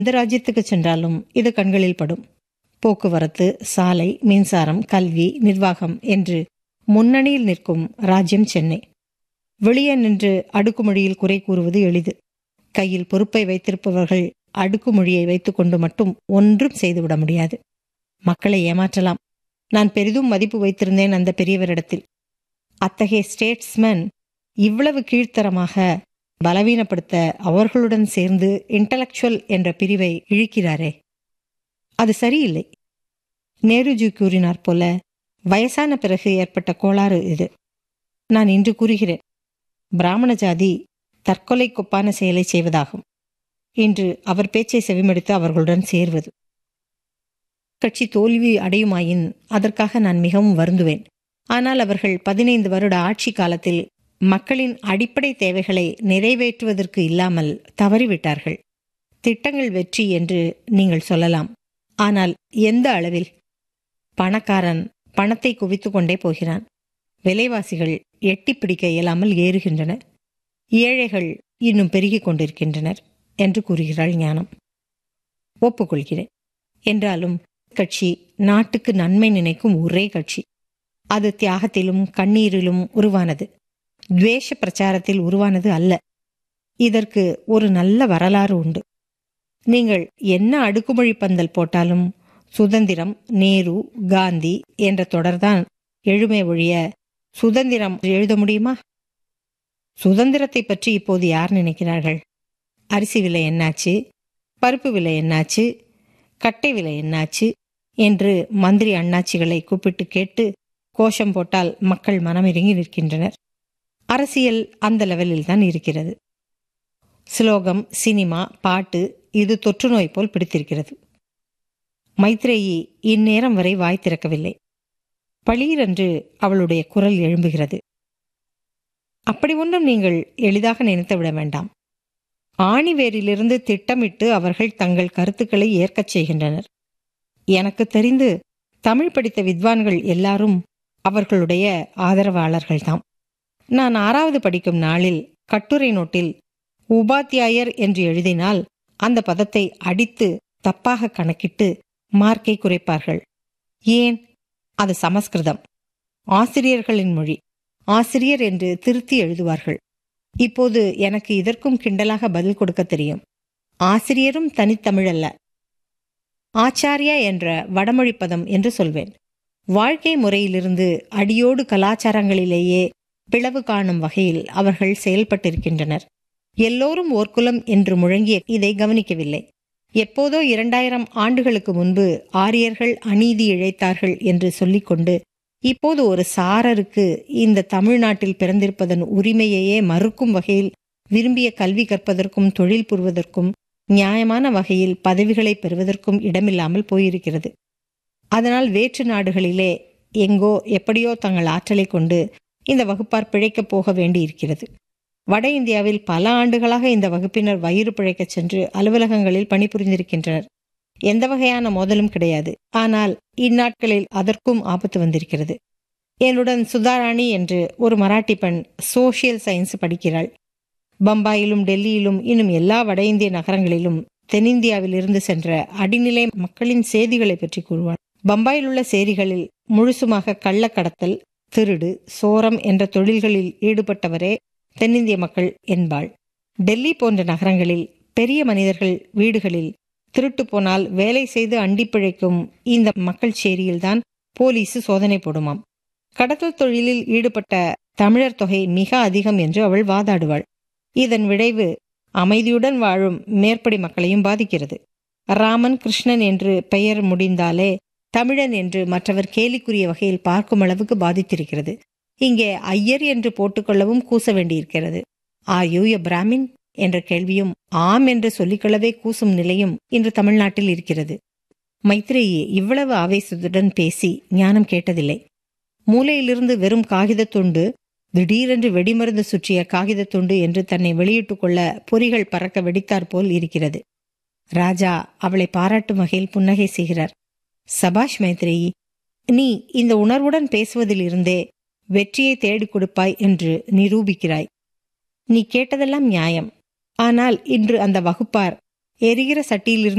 எந்த ராஜ்யத்துக்கு சென்றாலும் இது கண்களில் படும் போக்குவரத்து சாலை மின்சாரம் கல்வி நிர்வாகம் என்று முன்னணியில் நிற்கும் ராஜ்யம் சென்னை வெளியே நின்று அடுக்குமொழியில் குறை கூறுவது எளிது கையில் பொறுப்பை வைத்திருப்பவர்கள் அடுக்குமொழியை வைத்துக்கொண்டு மட்டும் ஒன்றும் செய்துவிட முடியாது மக்களை ஏமாற்றலாம் நான் பெரிதும் மதிப்பு வைத்திருந்தேன் அந்த பெரியவரிடத்தில் அத்தகைய ஸ்டேட்ஸ்மேன் இவ்வளவு கீழ்த்தரமாக பலவீனப்படுத்த அவர்களுடன் சேர்ந்து இன்டலெக்சுவல் என்ற பிரிவை இழுக்கிறாரே அது சரியில்லை நேருஜி கூறினார் போல வயசான பிறகு ஏற்பட்ட கோளாறு இது நான் இன்று கூறுகிறேன் பிராமண ஜாதி தற்கொலை கொப்பான செயலை செய்வதாகும் இன்று அவர் பேச்சை செவிமடுத்து அவர்களுடன் சேர்வது கட்சி தோல்வி அடையுமாயின் அதற்காக நான் மிகவும் வருந்துவேன் ஆனால் அவர்கள் பதினைந்து வருட ஆட்சி காலத்தில் மக்களின் அடிப்படை தேவைகளை நிறைவேற்றுவதற்கு இல்லாமல் தவறிவிட்டார்கள் திட்டங்கள் வெற்றி என்று நீங்கள் சொல்லலாம் ஆனால் எந்த அளவில் பணக்காரன் பணத்தை குவித்துக் கொண்டே போகிறான் விலைவாசிகள் எட்டி பிடிக்க இயலாமல் ஏறுகின்றன ஏழைகள் இன்னும் பெருகிக் கொண்டிருக்கின்றனர் என்று கூறுகிறாள் ஞானம் ஒப்புக்கொள்கிறேன் என்றாலும் கட்சி நாட்டுக்கு நன்மை நினைக்கும் ஒரே கட்சி அது தியாகத்திலும் கண்ணீரிலும் உருவானது துவேஷ பிரச்சாரத்தில் உருவானது அல்ல இதற்கு ஒரு நல்ல வரலாறு உண்டு நீங்கள் என்ன அடுக்குமொழி பந்தல் போட்டாலும் சுதந்திரம் நேரு காந்தி என்ற தொடர்தான் எழுமே ஒழிய சுதந்திரம் எழுத முடியுமா சுதந்திரத்தை பற்றி இப்போது யார் நினைக்கிறார்கள் அரிசி விலை என்னாச்சு பருப்பு விலை என்னாச்சு கட்டை விலை என்னாச்சு என்று மந்திரி அண்ணாச்சிகளை கூப்பிட்டு கேட்டு கோஷம் போட்டால் மக்கள் மனமிறங்கி நிற்கின்றனர் அரசியல் அந்த லெவலில் தான் இருக்கிறது ஸ்லோகம் சினிமா பாட்டு இது தொற்று நோய் போல் பிடித்திருக்கிறது மைத்ரேயி இந்நேரம் வரை வாய் திறக்கவில்லை பளீரென்று அவளுடைய குரல் எழும்புகிறது அப்படி ஒன்றும் நீங்கள் எளிதாக நினைத்துவிட வேண்டாம் ஆணிவேரிலிருந்து திட்டமிட்டு அவர்கள் தங்கள் கருத்துக்களை ஏற்கச் செய்கின்றனர் எனக்கு தெரிந்து தமிழ் படித்த வித்வான்கள் எல்லாரும் அவர்களுடைய ஆதரவாளர்கள்தாம் நான் ஆறாவது படிக்கும் நாளில் கட்டுரை நோட்டில் உபாத்தியாயர் என்று எழுதினால் அந்த பதத்தை அடித்து தப்பாக கணக்கிட்டு மார்க்கை குறைப்பார்கள் ஏன் அது சமஸ்கிருதம் ஆசிரியர்களின் மொழி ஆசிரியர் என்று திருத்தி எழுதுவார்கள் இப்போது எனக்கு இதற்கும் கிண்டலாக பதில் கொடுக்க தெரியும் ஆசிரியரும் தனித்தமிழல்ல ஆச்சாரியா என்ற வடமொழி பதம் என்று சொல்வேன் வாழ்க்கை முறையிலிருந்து அடியோடு கலாச்சாரங்களிலேயே பிளவு காணும் வகையில் அவர்கள் செயல்பட்டிருக்கின்றனர் எல்லோரும் ஓர்குலம் என்று முழங்கிய இதை கவனிக்கவில்லை எப்போதோ இரண்டாயிரம் ஆண்டுகளுக்கு முன்பு ஆரியர்கள் அநீதி இழைத்தார்கள் என்று சொல்லிக்கொண்டு இப்போது ஒரு சாரருக்கு இந்த தமிழ்நாட்டில் பிறந்திருப்பதன் உரிமையையே மறுக்கும் வகையில் விரும்பிய கல்வி கற்பதற்கும் தொழில் புரிவதற்கும் நியாயமான வகையில் பதவிகளை பெறுவதற்கும் இடமில்லாமல் போயிருக்கிறது அதனால் வேற்று நாடுகளிலே எங்கோ எப்படியோ தங்கள் ஆற்றலை கொண்டு இந்த வகுப்பார் பிழைக்கப் போக வேண்டியிருக்கிறது வட இந்தியாவில் பல ஆண்டுகளாக இந்த வகுப்பினர் வயிறு பிழைக்கச் சென்று அலுவலகங்களில் பணிபுரிந்திருக்கின்றனர் எந்த வகையான மோதலும் கிடையாது ஆனால் இந்நாட்களில் அதற்கும் ஆபத்து வந்திருக்கிறது என்னுடன் சுதாராணி என்று ஒரு மராட்டி பெண் சோசியல் சயின்ஸ் படிக்கிறாள் பம்பாயிலும் டெல்லியிலும் இன்னும் எல்லா வட இந்திய நகரங்களிலும் தென்னிந்தியாவில் இருந்து சென்ற அடிநிலை மக்களின் செய்திகளை பற்றி கூறுவாள் பம்பாயில் உள்ள சேரிகளில் முழுசுமாக கள்ளக்கடத்தல் திருடு சோரம் என்ற தொழில்களில் ஈடுபட்டவரே தென்னிந்திய மக்கள் என்பாள் டெல்லி போன்ற நகரங்களில் பெரிய மனிதர்கள் வீடுகளில் திருட்டு போனால் வேலை செய்து அண்டி பிழைக்கும் இந்த மக்கள் சேரியில்தான் போலீஸ் சோதனை போடுமாம் கடத்தல் தொழிலில் ஈடுபட்ட தமிழர் தொகை மிக அதிகம் என்று அவள் வாதாடுவாள் இதன் விளைவு அமைதியுடன் வாழும் மேற்படி மக்களையும் பாதிக்கிறது ராமன் கிருஷ்ணன் என்று பெயர் முடிந்தாலே தமிழன் என்று மற்றவர் கேலிக்குரிய வகையில் பார்க்கும் அளவுக்கு பாதித்திருக்கிறது இங்கே ஐயர் என்று போட்டுக்கொள்ளவும் கூச வேண்டியிருக்கிறது ஆர் யூ எ பிராமின் என்ற கேள்வியும் ஆம் என்று சொல்லிக்கொள்ளவே கூசும் நிலையும் இன்று தமிழ்நாட்டில் இருக்கிறது மைத்ரேயி இவ்வளவு ஆவேசத்துடன் பேசி ஞானம் கேட்டதில்லை மூலையிலிருந்து வெறும் காகிதத் துண்டு திடீரென்று வெடிமருந்து சுற்றிய காகிதத் துண்டு என்று தன்னை வெளியிட்டுக் கொள்ள பொறிகள் பறக்க வெடித்தாற் போல் இருக்கிறது ராஜா அவளை பாராட்டும் வகையில் புன்னகை செய்கிறார் சபாஷ் மைத்ரேயி நீ இந்த உணர்வுடன் பேசுவதிலிருந்தே வெற்றியை தேடிக் கொடுப்பாய் என்று நிரூபிக்கிறாய் நீ கேட்டதெல்லாம் நியாயம் ஆனால் இன்று அந்த வகுப்பார் எரிகிற சட்டியிலிருந்து